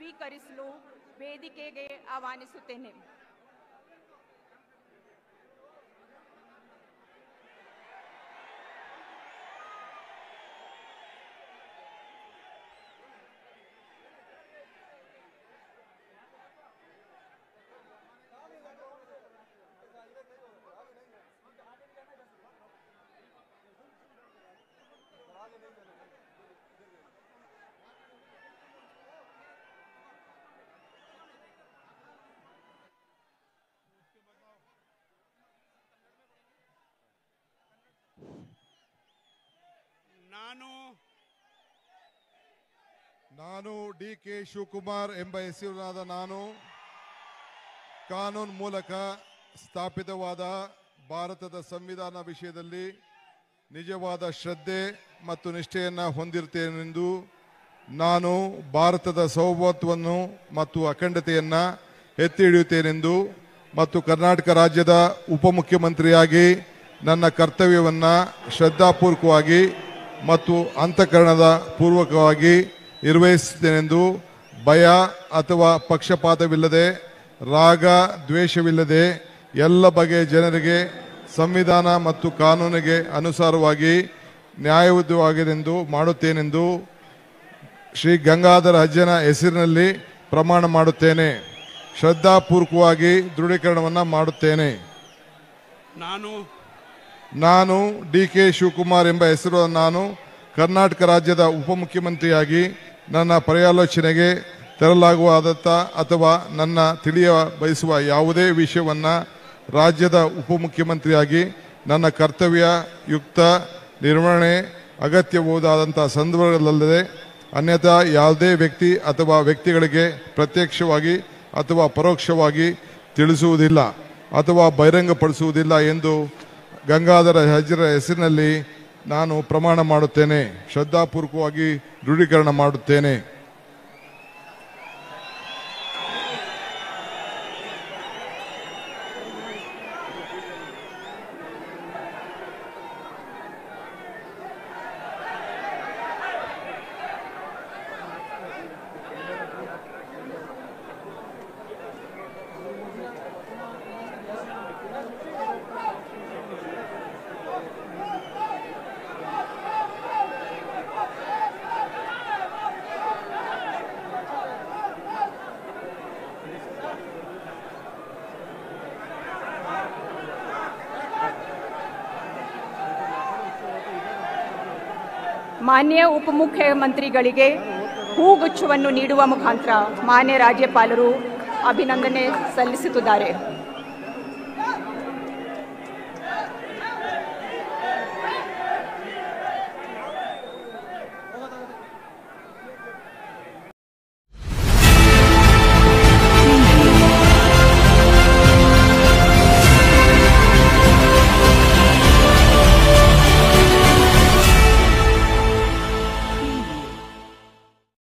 ಸ್ವೀಕರಿಸಲು ವೇದಿಕೆಗೆ ಆಹ್ವಾನಿಸುತ್ತೇನೆ ನಾನು ನಾನು ಡಿ ಕೆ ಶಿವಕುಮಾರ್ ಎಂಬ ಹೆಸರಿನಾದ ನಾನು ಕಾನೂನು ಮೂಲಕ ಸ್ಥಾಪಿತವಾದ ಭಾರತದ ಸಂವಿಧಾನ ವಿಷಯದಲ್ಲಿ ನಿಜವಾದ ಶ್ರದ್ಧೆ ಮತ್ತು ನಿಷ್ಠೆಯನ್ನು ಹೊಂದಿರುತ್ತೇನೆಂದು ನಾನು ಭಾರತದ ಸೌಭೌತ್ವವನ್ನು ಮತ್ತು ಅಖಂಡತೆಯನ್ನು ಎತ್ತಿ ಹಿಡಿಯುತ್ತೇನೆಂದು ಮತ್ತು ಕರ್ನಾಟಕ ರಾಜ್ಯದ ಉಪಮುಖ್ಯಮಂತ್ರಿಯಾಗಿ ನನ್ನ ಕರ್ತವ್ಯವನ್ನು ಶ್ರದ್ಧಾಪೂರ್ವಕವಾಗಿ ಮತ್ತು ಅಂತಃಕರಣದ ಪೂರ್ವಕವಾಗಿ ನಿರ್ವಹಿಸುತ್ತೇನೆಂದು ಭಯ ಅಥವಾ ಪಕ್ಷಪಾತವಿಲ್ಲದೆ ರಾಗ ದ್ವೇಷವಿಲ್ಲದೆ ಎಲ್ಲ ಬಗೆಯ ಜನರಿಗೆ ಸಂವಿಧಾನ ಮತ್ತು ಕಾನೂನಿಗೆ ಅನುಸಾರವಾಗಿ ನ್ಯಾಯಯುತವಾಗಿದೆಂದು ಮಾಡುತ್ತೇನೆಂದು ಶ್ರೀ ಗಂಗಾಧರ ಅಜ್ಜನ ಹೆಸರಿನಲ್ಲಿ ಪ್ರಮಾಣ ಮಾಡುತ್ತೇನೆ ಶ್ರದ್ಧಾಪೂರ್ವಕವಾಗಿ ದೃಢೀಕರಣವನ್ನು ಮಾಡುತ್ತೇನೆ ನಾನು ನಾನು ಡಿ ಕೆ ಶಿವಕುಮಾರ್ ಎಂಬ ಹೆಸರು ನಾನು ಕರ್ನಾಟಕ ರಾಜ್ಯದ ಉಪಮುಖ್ಯಮಂತ್ರಿಯಾಗಿ ನನ್ನ ಪರ್ಯಾಲೋಚನೆಗೆ ತರಲಾಗುವಾದತ್ತ ಅಥವಾ ನನ್ನ ತಿಳಿಯ ಬಯಸುವ ಯಾವುದೇ ವಿಷಯವನ್ನು ರಾಜ್ಯದ ಉಪಮುಖ್ಯಮಂತ್ರಿಯಾಗಿ ನನ್ನ ಕರ್ತವ್ಯ ಯುಕ್ತ ನಿರ್ವಹಣೆ ಅಗತ್ಯಬಹುದಾದಂಥ ಸಂದರ್ಭಗಳಲ್ಲದೆ ಅನ್ಯಥಾ ಯಾವುದೇ ವ್ಯಕ್ತಿ ಅಥವಾ ವ್ಯಕ್ತಿಗಳಿಗೆ ಪ್ರತ್ಯಕ್ಷವಾಗಿ ಅಥವಾ ಪರೋಕ್ಷವಾಗಿ ತಿಳಿಸುವುದಿಲ್ಲ ಅಥವಾ ಬಹಿರಂಗಪಡಿಸುವುದಿಲ್ಲ ಎಂದು ಗಂಗಾಧರ ಹಜರ ಹೆಸರಿನಲ್ಲಿ ನಾನು ಪ್ರಮಾಣ ಮಾಡುತ್ತೇನೆ ಶ್ರದ್ಧಾಪೂರ್ವಕವಾಗಿ ದೃಢೀಕರಣ ಮಾಡುತ್ತೇನೆ ಮಾನ್ಯ ಉಪಮುಖ್ಯಮಂತ್ರಿಗಳಿಗೆ ಹೂಗುಚ್ಛವನ್ನು ನೀಡುವ ಮುಖಾಂತರ ಮಾನ್ಯ ರಾಜ್ಯಪಾಲರು ಅಭಿನಂದನೆ ಸಲ್ಲಿಸುತ್ತಿದ್ದಾರೆ